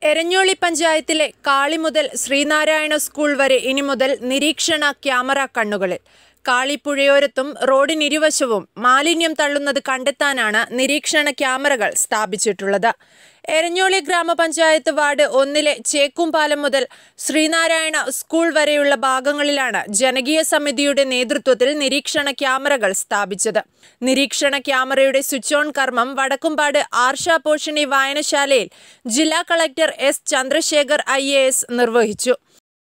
എരഞ്ഞോളി പഞ്ചായത്തിലെ കാളി മുതൽ ശ്രീനാരായണ സ്കൂൾ വരെ ഇനി മുതൽ നിരീക്ഷണ ക്യാമറ കണ്ണുകളിൽ കാളിപ്പുഴയോരത്തും റോഡിനിരുവശവും മാലിന്യം തള്ളുന്നത് കണ്ടെത്താനാണ് നിരീക്ഷണ ക്യാമറകൾ സ്ഥാപിച്ചിട്ടുള്ളത് എരഞ്ഞോളി ഗ്രാമപഞ്ചായത്ത് വാർഡ് ഒന്നിലെ ചേക്കുംപാലം മുതൽ ശ്രീനാരായണ സ്കൂൾ വരെയുള്ള ഭാഗങ്ങളിലാണ് ജനകീയ സമിതിയുടെ നേതൃത്വത്തിൽ നിരീക്ഷണ ക്യാമറകൾ സ്ഥാപിച്ചത് നിരീക്ഷണ ക്യാമറയുടെ സ്വിച്ച് ഓൺ കർമ്മം വടക്കുംപാട് ആർഷ പോഷണി വായനശാലയിൽ ജില്ലാ കളക്ടർ എസ് ചന്ദ്രശേഖർ ഐ നിർവഹിച്ചു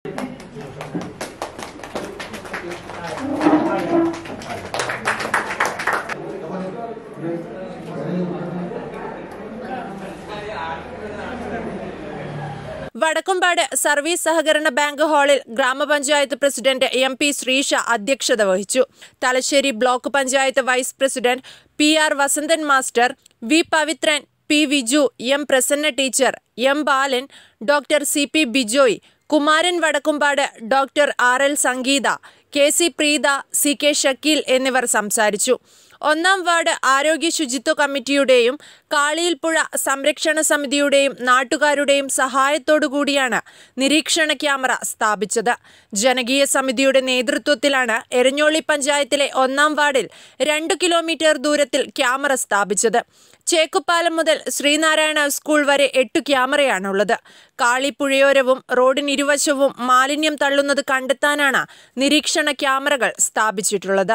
വടക്കുംപാട് സർവീസ് സഹകരണ ബാങ്ക് ഹാളിൽ ഗ്രാമപഞ്ചായത്ത് പ്രസിഡന്റ് എം പി ശ്രീഷ അധ്യക്ഷത വഹിച്ചു Thalassery block panchayat vice president P R Vasanthan master V Pavithran P Viju M Prasanna teacher M Balan doctor C P Bijoy Kumaran Vadakkumpad doctor R L Sangeetha K C Preetha C K Shakeel എന്നിവർ സംസാരിച്ചു ഒന്നാം വാർഡ് ആരോഗ്യ ശുചിത്വ കമ്മിറ്റിയുടെയും കാളിയിൽപ്പുഴ സംരക്ഷണ സമിതിയുടെയും നാട്ടുകാരുടെയും സഹായത്തോടുകൂടിയാണ് നിരീക്ഷണ ക്യാമറ സ്ഥാപിച്ചത് ജനകീയ സമിതിയുടെ നേതൃത്വത്തിലാണ് എരഞ്ഞോളി പഞ്ചായത്തിലെ ഒന്നാം വാർഡിൽ രണ്ടു കിലോമീറ്റർ ദൂരത്തിൽ ക്യാമറ സ്ഥാപിച്ചത് ചേക്കുപ്പാലം മുതൽ ശ്രീനാരായണ സ്കൂൾ വരെ എട്ടു ക്യാമറയാണുള്ളത് കാളിപ്പുഴയോരവും റോഡിനിരുവശവും മാലിന്യം തള്ളുന്നത് കണ്ടെത്താനാണ് നിരീക്ഷണ ക്യാമറകൾ സ്ഥാപിച്ചിട്ടുള്ളത്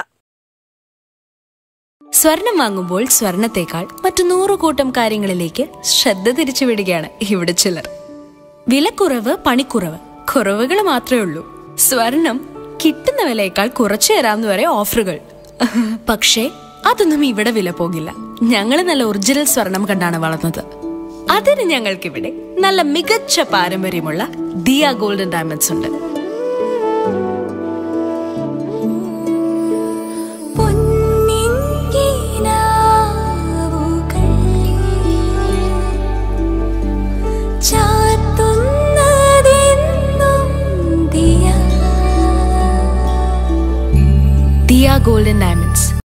സ്വർണം വാങ്ങുമ്പോൾ സ്വർണത്തേക്കാൾ മറ്റു നൂറുകൂട്ടം കാര്യങ്ങളിലേക്ക് ശ്രദ്ധ തിരിച്ചുവിടുകയാണ് ഇവിടെ ചിലർ വിലക്കുറവ് പണിക്കുറവ് കുറവുകൾ മാത്രമേ ഉള്ളൂ സ്വർണം കിട്ടുന്ന വിലയേക്കാൾ കുറച്ചു തരാമെന്ന് വരെ ഓഫറുകൾ പക്ഷേ അതൊന്നും ഇവിടെ വില പോകില്ല ഞങ്ങൾ നല്ല ഒറിജിനൽ സ്വർണം കണ്ടാണ് വളർന്നത് അതിന് ഞങ്ങൾക്കിവിടെ നല്ല മികച്ച പാരമ്പര്യമുള്ള ദിയ ഗോൾഡൻ ഡയമണ്ട്സ് ഉണ്ട് ദിയ ഗോൾഡൻ ഡയമണ്ട്സ്